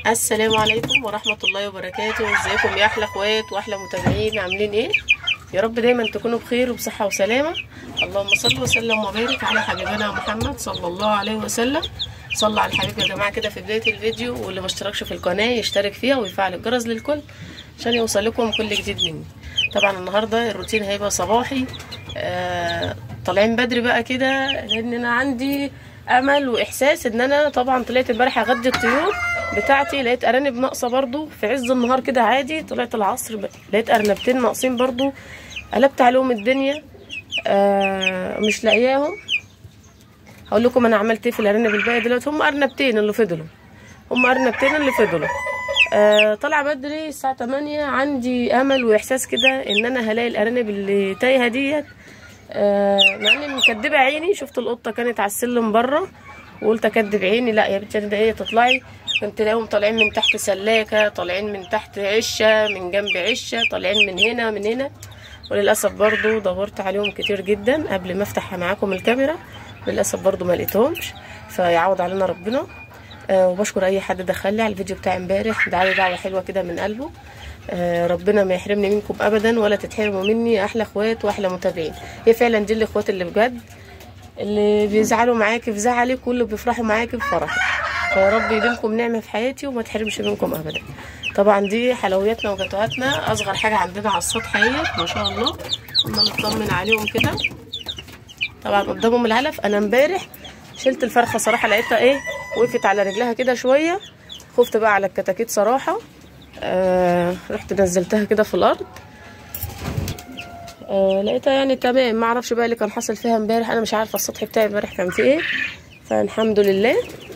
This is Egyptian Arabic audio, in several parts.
السلام عليكم ورحمة الله وبركاته ازيكم يا احلى اخوات واحلى متابعين عاملين ايه يا رب دايما تكونوا بخير وبصحة وسلامة اللهم صل وسلم وبارك على حبيبنا محمد صلى الله عليه وسلم صلوا على الحبيب يا جماعة كده في بداية الفيديو واللي ما اشتركش في القناة يشترك فيها ويفعل الجرس للكل عشان يوصل لكم كل جديد مني طبعا النهاردة الروتين هيبقى صباحي آه طالعين بدري بقى كده لان انا عندي امل واحساس ان انا طبعا طلعت امبارح اغدي الطيور بتاعتي لقيت ارانب ناقصه برضو في عز النهار كده عادي طلعت العصر ب... لقيت ارنبتين ناقصين برضو قلبت عليهم الدنيا آه مش لاقياهم هقول لكم انا عملت ايه في الارانب الباقي دلوقتي هم ارنبتين اللي فضلوا هم ارنبتين اللي فضلوا آه طالعه بدري الساعه 8 عندي امل واحساس كده ان انا هلاقي الارانب اللي تايهه ديت آه مع اني مكدبه عيني شفت القطه كانت على السلم بره وقلت اكدب عيني لا يا بنتي ده ايه تطلعي كنت تلاقيهم طالعين من تحت سلاكه طالعين من تحت عشه من جنب عشه طالعين من هنا من هنا وللاسف برضو دورت عليهم كتير جدا قبل ما افتح معاكم الكاميرا للاسف برضو ما لقيتهمش فيعوض علينا ربنا آه وبشكر اي حد دخل لي على الفيديو بتاع امبارح دعالي دعوه حلوه كده من قلبه آه ربنا ما يحرمني منكم ابدا ولا تتحرموا مني احلى اخوات واحلى متابعين هي فعلا دي الاخوات اللي بجد اللي بيزعلوا معاكي في زعلك واللي بيفرحوا معاكي في فرحك فيا رب يديمكم نعمه في حياتي وما تحرمش منكم ابدا طبعا دي حلوياتنا وجاتوهاتنا اصغر حاجه عندنا على السطح اهيت ما شاء الله كنا نطمن عليهم كده طبعا قدامهم العلف انا امبارح شلت الفرخه صراحه لقيتها ايه وقفت على رجلها كده شويه خفت بقى على الكتاكيت صراحه آه رحت نزلتها كده في الارض آه لقيتها يعني تمام ما اعرفش بقى اللي كان حصل فيها امبارح انا مش عارفه السطح بتاعي امبارح كان فيه ايه فالحمد لله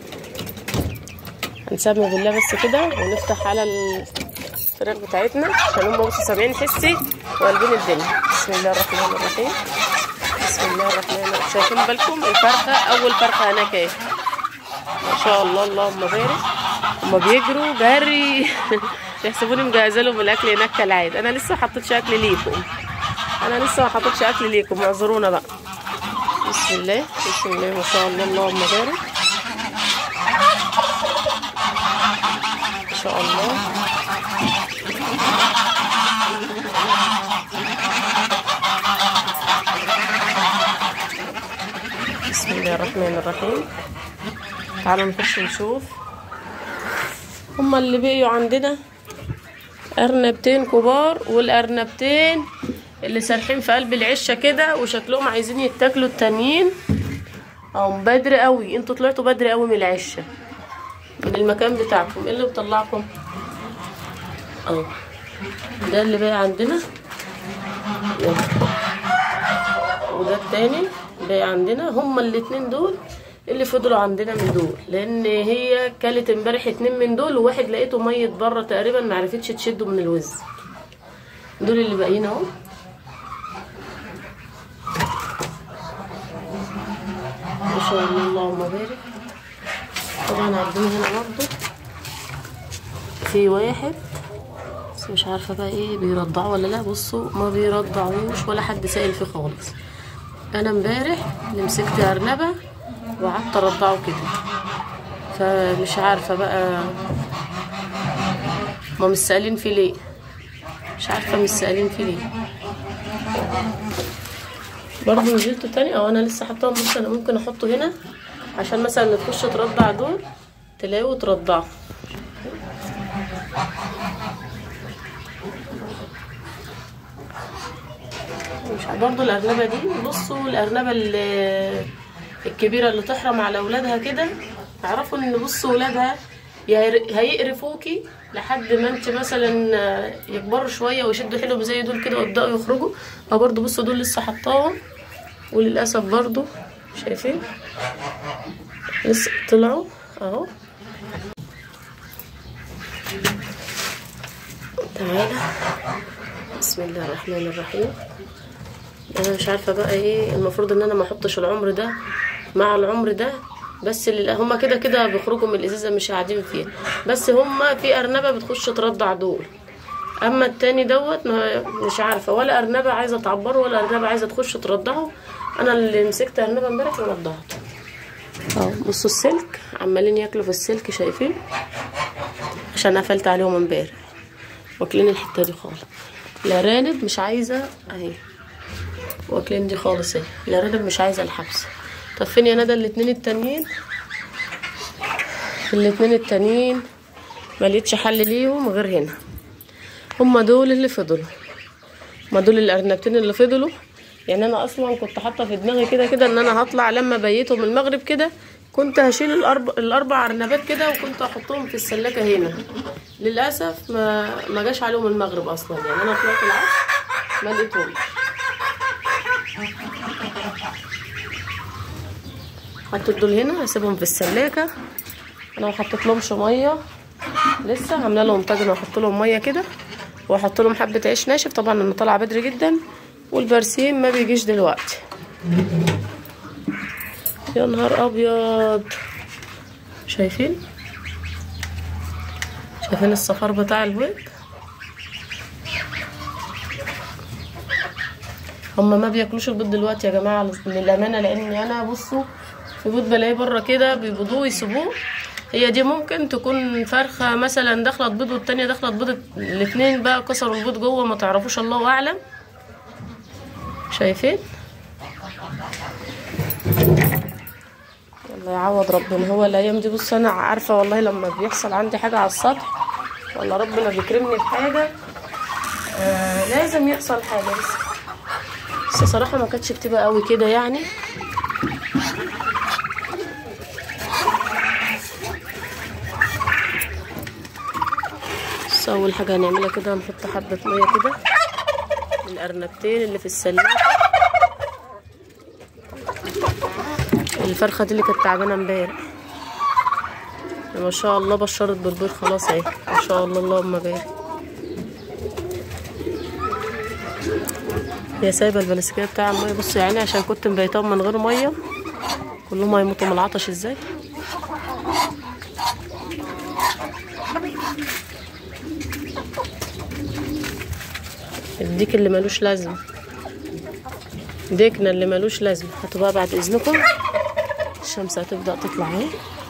هنسمي بالله بس كده ونفتح على الفراخ بتاعتنا عشان هم بصوا سامعين حسي وقلبين الدنيا بسم الله الرحمن الرحيم بسم الله الرحمن الرحيم شايفين بالكم الفرخه اول فرخه هناك اهي ما شاء الله اللهم بارك هما بيجروا جري يحسبوني مجهزه لهم الاكل هناك كالعاده انا لسه ما حطيتش اكل ليكم انا لسه ما حطيتش اكل ليكم اعذرونا بقى بسم الله بسم الله ما شاء الله اللهم بارك ما شاء الله بسم الله الرحمن الرحيم تعالوا نخش نشوف هما اللي بقيوا عندنا ارنبتين كبار والارنبتين اللي سارحين في قلب العشه كده وشكلهم عايزين يتاكلوا التانيين اهو بدري قوي انتوا طلعتوا بدري قوي من العشه من المكان بتاعكم ايه اللي بيطلعكم اهو ده اللي بقى عندنا وده التاني بقى عندنا هما الاتنين دول اللي فضلوا عندنا من دول لان هي كلت امبارح اتنين من دول وواحد لقيته ميت بره تقريبا ما عرفتش تشده من الوز دول اللي باقيين اهو ما شاء الله اللهم بارك طبعا عندنا هنا برضه في واحد بس مش عارفه بقى ايه بيرضعوا ولا لا بصوا ما بيرضعوش ولا حد سائل فيه خالص انا امبارح اللي مسكت ارنبه وقعدت ارضعه كده فمش عارفه بقى ما مش سائلين فيه ليه مش عارفه مش سائلين فيه ليه برضه نزلته تاني او انا لسه حاطاهم بس انا ممكن احطه هنا عشان مثلا تخش ترضع دول تلاقوا ترضعوا مش برضه الارنبه دي بصوا الارنبه اللي الكبيره اللي تحرم على اولادها كده تعرفوا ان بصوا ولادها هيقرفوكي لحد ما انت مثلا يكبروا شويه ويشدوا حيلهم زي دول كده ويبداوا يخرجوا او برضه بصوا دول لسه حطاهم وللاسف برضه شايفين لسه طلعوا اهو تعالى بسم الله الرحمن الرحيم انا مش عارفه بقى ايه المفروض ان انا ما احطش العمر ده مع العمر ده بس اللي هما كده كده بيخرجوا من الازازه مش قاعدين فيها بس هما في ارنبه بتخش ترضع دول اما التاني دوت مش عارفه ولا ارنبه عايزه تعبره ولا ارنبه عايزه تخش ترضعه انا اللي مسكت ارنبه امبارح ورضعته اهو بصوا السلك عمالين ياكلوا في السلك شايفين عشان قفلت عليهم امبارح واكلين الحته دي خالص الارانب مش عايزه اهي واكلين دي خالص اهي الارانب مش عايزه الحبس طب فين يا ندى الاتنين التانيين الاتنين التانيين ملقتش حل ليهم غير هنا هما دول اللي فضلوا ما دول الارنبتين اللي فضلوا يعني انا اصلا كنت حاطه في دماغي كده كده ان انا هطلع لما بيتهم المغرب كده كنت هشيل الاربع الاربع ارنبات كده وكنت احطهم في السلاكه هنا للاسف ما ما جاش عليهم المغرب اصلا يعني انا طلعت العصر ما لقيتهمش حطيت دول هنا هسيبهم في السلاكه انا ما حطيت لهمش ميه لسه عامله لهم طاجن واحط لهم ميه كده واحط لهم حبه عيش ناشف طبعا انا طالعه بدري جدا والبرسيم ما بيجيش دلوقتي يا نهار ابيض شايفين شايفين الصفار بتاع البيض هما ما بياكلوش البيض دلوقتي يا جماعه للامانه لاني انا بصوا في بيض بلاقيه بره كده بيبيضوه ويسيبوه هي دي ممكن تكون فرخه مثلا داخله بيض والتانيه داخله بيض الاتنين بقى كسروا البيض جوه ما تعرفوش الله اعلم شايفين الله يعوض ربنا هو الايام دي بص انا عارفه والله لما بيحصل عندي حاجه على السطح ولا ربنا بيكرمني بحاجه آه لازم يحصل حاجه بس بس صراحه ما كانتش بتبقى قوي كده يعني بس اول حاجه هنعملها كده هنحط حبه ميه كده من الارنبتين اللي في السلاكه الفرخه دي اللي كانت تعبانه امبارح ما شاء الله بشرت بالبيض خلاص اهي ما شاء الله اللهم بارك هي سايبه البلاستيكيه بتاع الميه بصوا يعني عشان كنت مبيتهم من غير ميه كلهم هيموتوا من العطش ازاي الديك اللي ملوش لازمه ديكنا اللي ملوش لازمه هاتوا بقى بعد اذنكم الشمس هتبدا تطلع اهي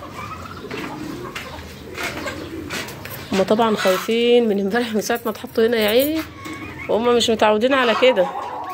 هما طبعا خايفين من امبارح من ساعه ما اتحطوا هنا يا عيني وهم مش متعودين على كده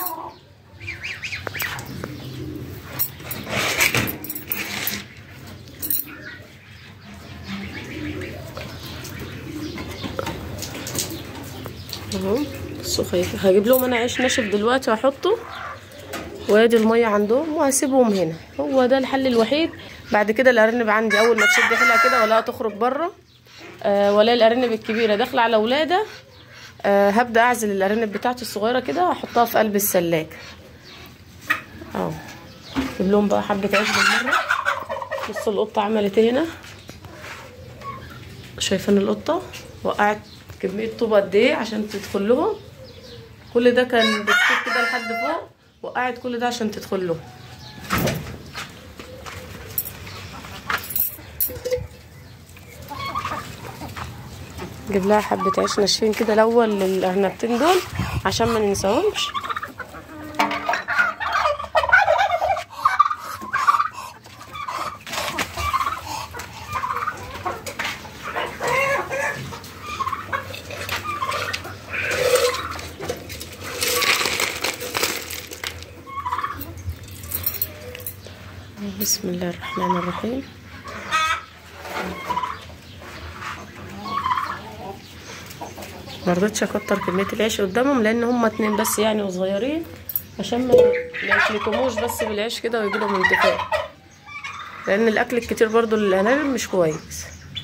اهو بصوا خايفين هجيب لهم انا عيش ناشف دلوقتي واحطه وادي الميه عندهم وهسيبهم هنا هو ده الحل الوحيد بعد كده الارنب عندي اول ما تشد حيلها كده ولا تخرج بره آه ولا الارنب الكبيره داخله على ولاده آه هبدا اعزل الارنب بتاعتي الصغيره كده واحطها في قلب السلاك اهو اجيب لهم بقى حبه عيش بالمره بصوا القطه عملت ايه هنا شايفين القطه وقعت كميه طوب قد ايه عشان تدخل لهم كل ده كان بتفوت كده لحد فوق وقعت كل ده عشان تدخل له نجيب لها حبة عيش ناشفين كده الأول للأرنبتين دول عشان ما ننساهمش بسم الله الرحمن الرحيم مرضتش اكتر كميه العيش قدامهم لان هما اتنين بس يعني وصغيرين عشان ما ياكلكموش بس بالعيش كده ويجيلهم انتفاع لان الاكل الكتير برضو للارانب مش كويس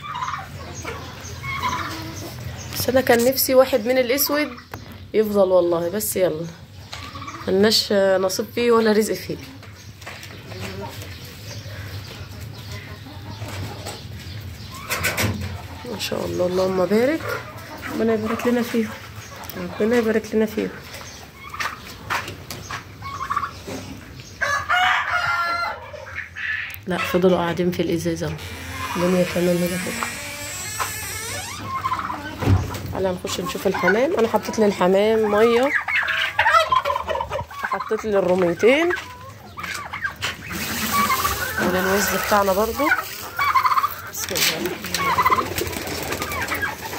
بس انا كان نفسي واحد من الاسود يفضل والله بس يلا ملناش نصيب فيه ولا رزق فيه ما شاء الله اللهم بارك ربنا يبارك لنا فيهم ربنا يبارك لنا فيهم لا فضلوا قاعدين في الازازه اهو الدنيا تمام هنا كده تعالى نخش نشوف الحمام انا حطيت للحمام ميه وحطيت للرميتين وللوز بتاعنا برضو بسم الله الرحمن الرحيم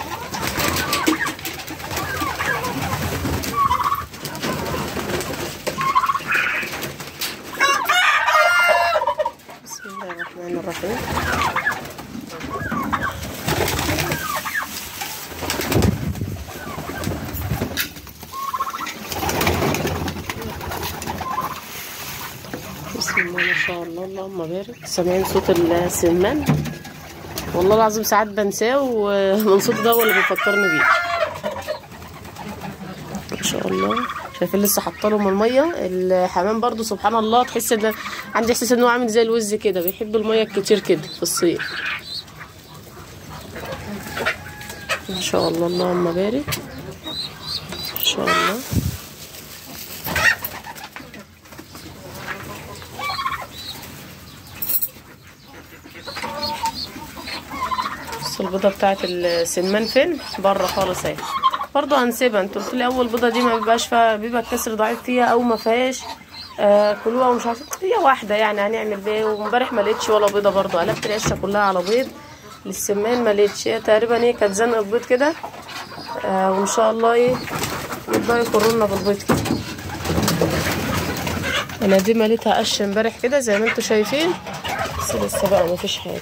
شاء الله اللهم بارك سامعين صوت السمان والله العظيم ساعات بنساه ومن صوت ده هو اللي بيفكرني بيه ما شاء الله شايفين لسه حاطه لهم الميه الحمام برضو سبحان الله تحس ان عندي احساس ان هو عامل زي الوز كده بيحب الميه الكتير كده في الصيف ما شاء الله اللهم بارك ما شاء الله بص البيضه بتاعت السمان فين بره خالص اهي برضه هنسيبها انت قلت لي اول بيضه دي ما بيبقاش فيها بيبقى الكسر ضعيف فيها او ما فيهاش آه كلوها ومش عارفه هي واحده يعني هنعمل بيه وامبارح ما لقيتش ولا بيضه برضه قلبت العشه كلها على بيض للسمان ما لقيتش هي تقريبا ايه كانت زنقه بيض كده آه وان شاء الله ايه يبداوا يقروا لنا بالبيض كده انا دي مليتها قش امبارح كده زي ما انتوا شايفين بس لسه بقى مفيش حاجه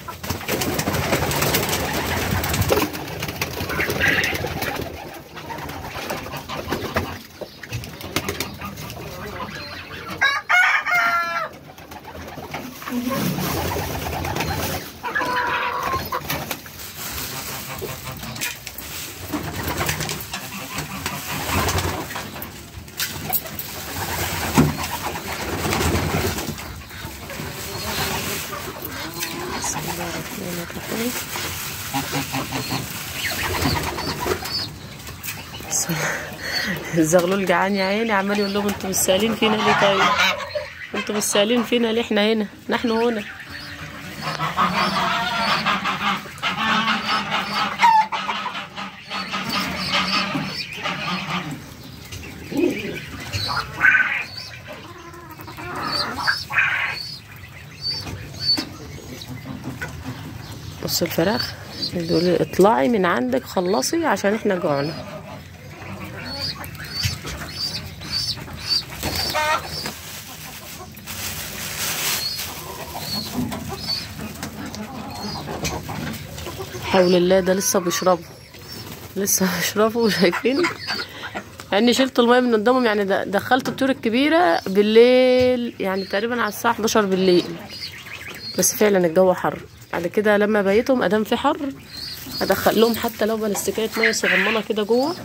بسم الله الرحمن الرحيم الزغلول جعان يا عيني عمال يقول لهم انتوا مش سائلين فينا ليه طيب انتوا مش سائلين فينا ليه احنا هنا نحن هنا بص الفراخ بيقول لي اطلعي من عندك خلصي عشان احنا جوعنا حول الله ده لسه بيشربوا لسه بيشربوا شايفين يعني شلت الميه من قدامهم يعني د- دخلت الطيور الكبيره بالليل يعني تقريبا على الساعه 11 بالليل بس فعلا الجو حر بعد كده لما بيتهم ادام في حر ادخل لهم حتى لو بلاستيكيه ميه صغننه كده جوه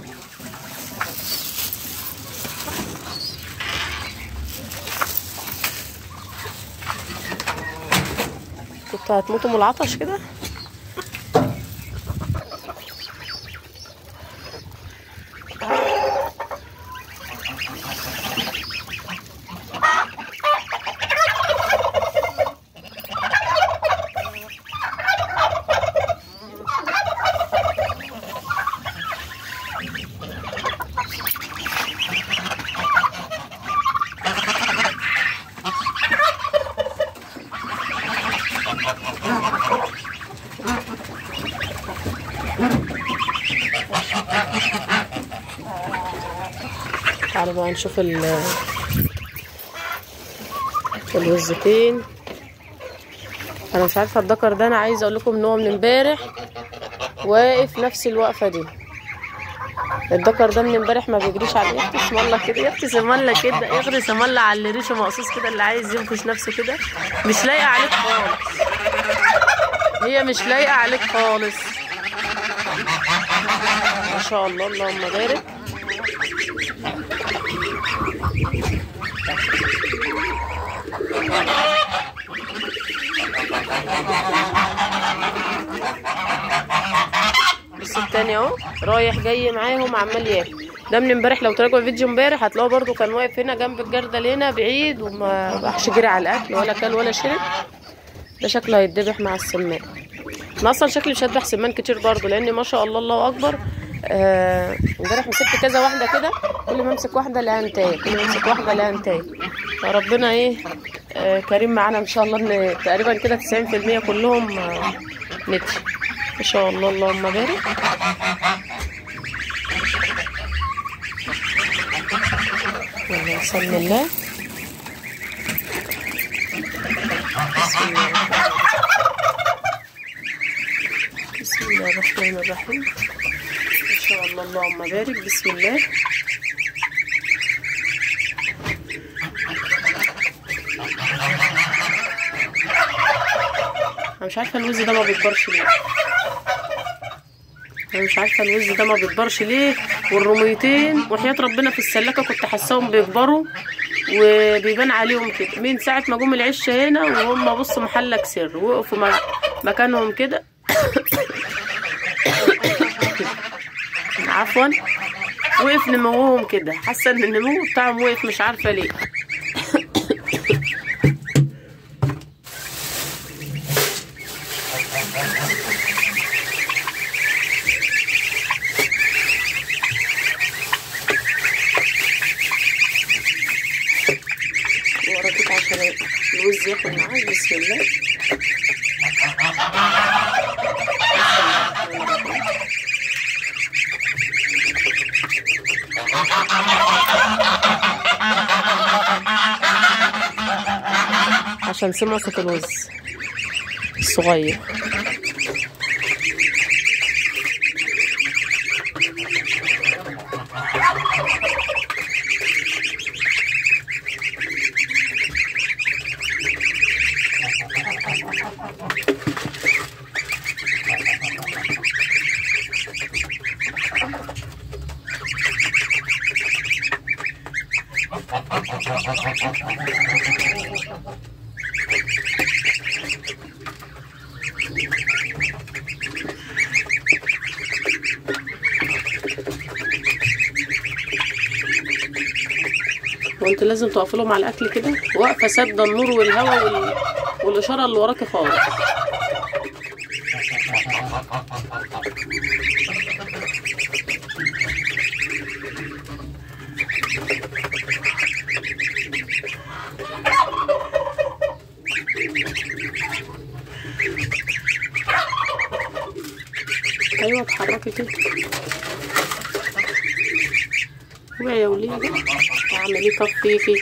كنتوا هتموتوا من العطش كده تعالوا بقى نشوف ال الوزتين انا مش عارفه الدكر ده انا عايزه اقول لكم ان هو من امبارح واقف نفس الوقفه دي الدكر ده من امبارح ما بيجريش على يا اختي اسم الله كده يا اختي اسم الله كده اغري اسم الله على اللي ريشه مقصوص كده اللي عايز ينفش نفسه كده مش لايقه عليك خالص هي مش لايقه عليك خالص ما شاء الله اللهم بارك بص التاني اهو رايح جاي معاهم عمال ياكل ده من امبارح لو تراجعوا الفيديو امبارح هتلاقوه برضو كان واقف هنا جنب الجردل هنا بعيد وما راحش جري على الاكل ولا كل ولا شرب ده شكله هيتذبح مع السمان انا اصلا شكلي مش هذبح سمان كتير برضو لان ما شاء الله الله اكبر آه، امبارح مسكت كذا واحده كده كل ما امسك واحده الاقيها انتهت كل ما امسك واحده الاقيها انتهت فربنا ايه آه كريم معانا ان شاء الله ان تقريبا كده 90% كلهم آه نتي ما شاء الله اللهم بارك يلا بسم الله بسم الله بسم الله الرحمن الرحيم ان شاء الله اللهم بارك بسم الله انا مش عارفه الوز ده ما بيكبرش ليه انا مش عارفه الوز ده ما بيكبرش ليه والرميتين وحياه ربنا في السلاكه كنت حاساهم بيكبروا وبيبان عليهم كده من ساعه ما جم العشه هنا وهم بصوا محلك سر وقفوا مع- مكانهم كده عفوا وقف نموهم كده حاسه ان النمو بتاعهم وقف مش عارفه ليه ورقيت عشان الوز ياخد معاه بسم الله عشان سمسة الوز الصغير وانت لازم تقف لهم على الاكل كده واقفه سادة النور والهواء وال... والاشاره اللي وراكي خالص ايوه اتحركي كده اوعي يا وليه اعمل ايه طب فيكي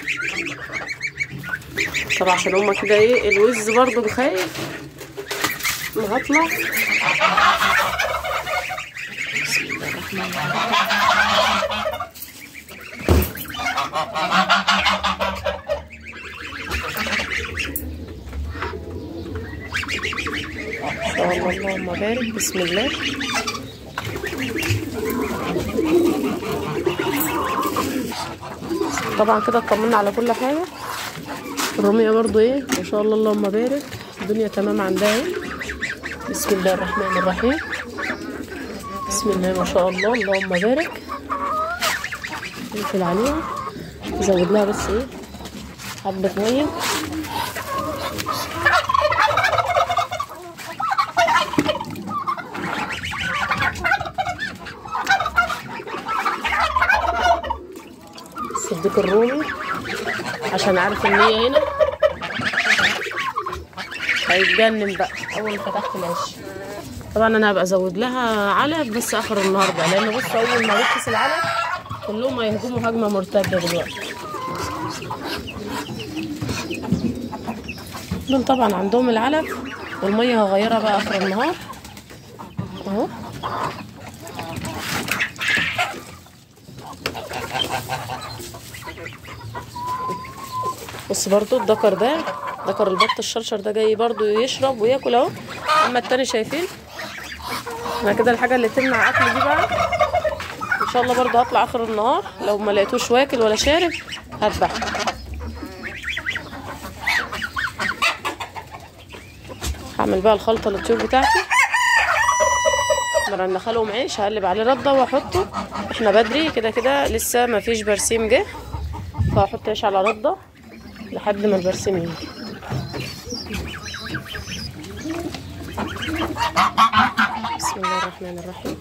طب عشان هما كده ايه الوز برضو خايف ما هطلع بسم الله الرحمن الرحيم ان شاء الله اللهم بارك بسم الله طبعا كده اطمنا على كل حاجه الرمية برضو ايه ما شاء الله اللهم بارك الدنيا تمام عندها ايه بسم الله الرحمن الرحيم بسم الله ما شاء الله اللهم بارك نقفل عليها نزود لها بس ايه حبة مية الصديق الرومي عشان عارف ان هي هنا هيتجنن بقى اول ما فتحت العش طبعا انا هبقى ازود لها علف بس اخر النهار بقى لان بص اول ما بكس العلف كلهم هيهجموا هجمه مرتده دلوقتي دول طبعا عندهم العلف والميه هغيرها بقى اخر النهار اهو بص برضو الدكر ده دكر البط الشرشر ده جاي برضو يشرب وياكل اهو اما التاني شايفين انا كده الحاجه اللي تمنع اكل دي بقى ان شاء الله برضو هطلع اخر النهار لو ما لقيتوش واكل ولا شارب هذبحه هعمل بقى الخلطه الطيور بتاعتي مرة ندخلهم عيش هقلب عليه رده واحطه احنا بدري كده كده لسه ما فيش برسيم جه فهحط عيش على رده لحد ما البرسيم يجي بسم الله الرحمن الرحيم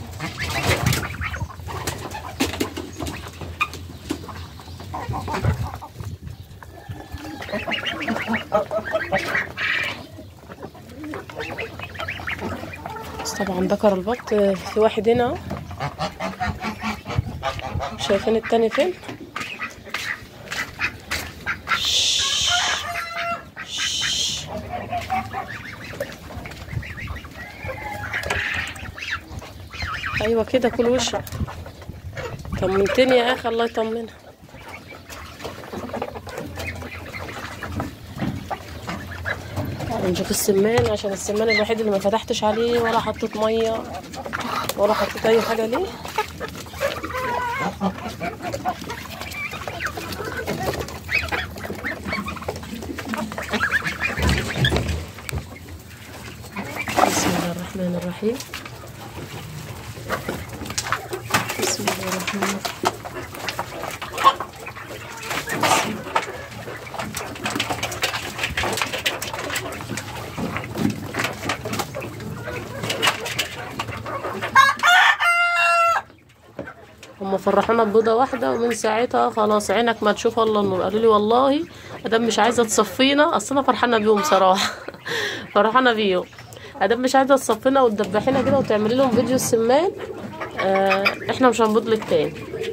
بس طبعا ذكر البط في واحد هنا اهو شايفين التاني فين ايوه كده كل وشك طمنتني يا اخي الله يطمنها ونشوف السمان عشان السمان الوحيد اللي ما فتحتش عليه ولا حطيت ميه ولا حطيت اي حاجه ليه بسم الله الرحمن الرحيم بسم الله الرحمن الرحيم هم فرحونا ببيضة واحدة ومن ساعتها خلاص عينك ما تشوف الله النور قالوا لي والله ادام مش عايزة تصفينا اصل انا فرحانة بيهم صراحة فرحانة بيهم ادام مش عايزة تصفينا وتدبحينا كده وتعملي لهم فيديو السمان آه احنا مش هنبيض لك تاني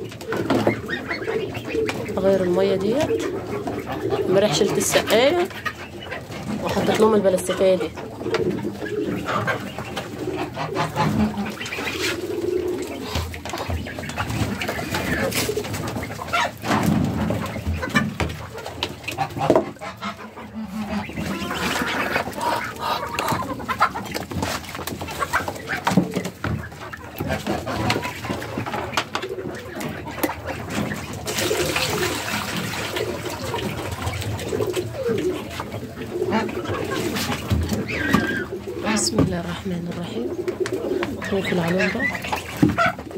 اغير المية ديت امبارح شلت السقاية وحطيت لهم البلاستيكية دي بسم الله الرحمن الرحيم نقفل عليهم بقى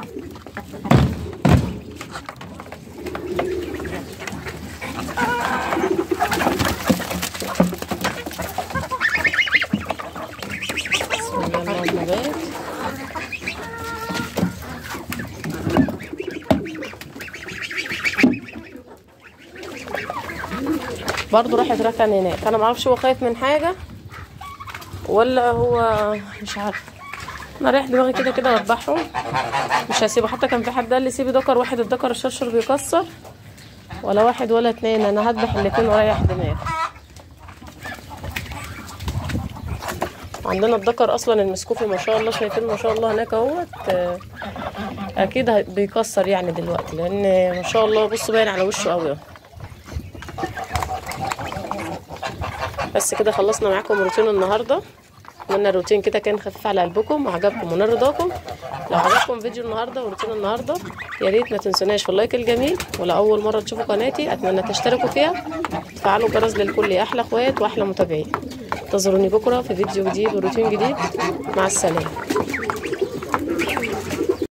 بسم الله اللهم بارك برضه راح يتركن هناك انا معرفش هو خايف من حاجه ولا هو مش عارفه انا رايح دماغي كده كده واذبحهم مش هسيبه حتى كان في حد قال لي سيبي دكر واحد الدكر الشرشر بيكسر ولا واحد ولا اتنين انا هذبح الاتنين واريح دماغي عندنا الدكر اصلا المسكوفي ما شاء الله شايفين ما شاء الله هناك اهوت آه، اكيد هي- بيكسر يعني دلوقتي لان ما شاء الله بصوا باين على وشه قوي اهو بس كده خلصنا معاكم روتين النهارده اتمنى الروتين كده كان خفيف على قلبكم وعجبكم ونال رضاكم لو عجبكم فيديو النهارده وروتين النهارده يا ريت ما تنسوناش في اللايك الجميل ولو اول مره تشوفوا قناتي اتمنى تشتركوا فيها تفعلوا الجرس للكل يا احلى اخوات واحلى متابعين انتظروني بكره في فيديو جديد وروتين جديد مع السلامه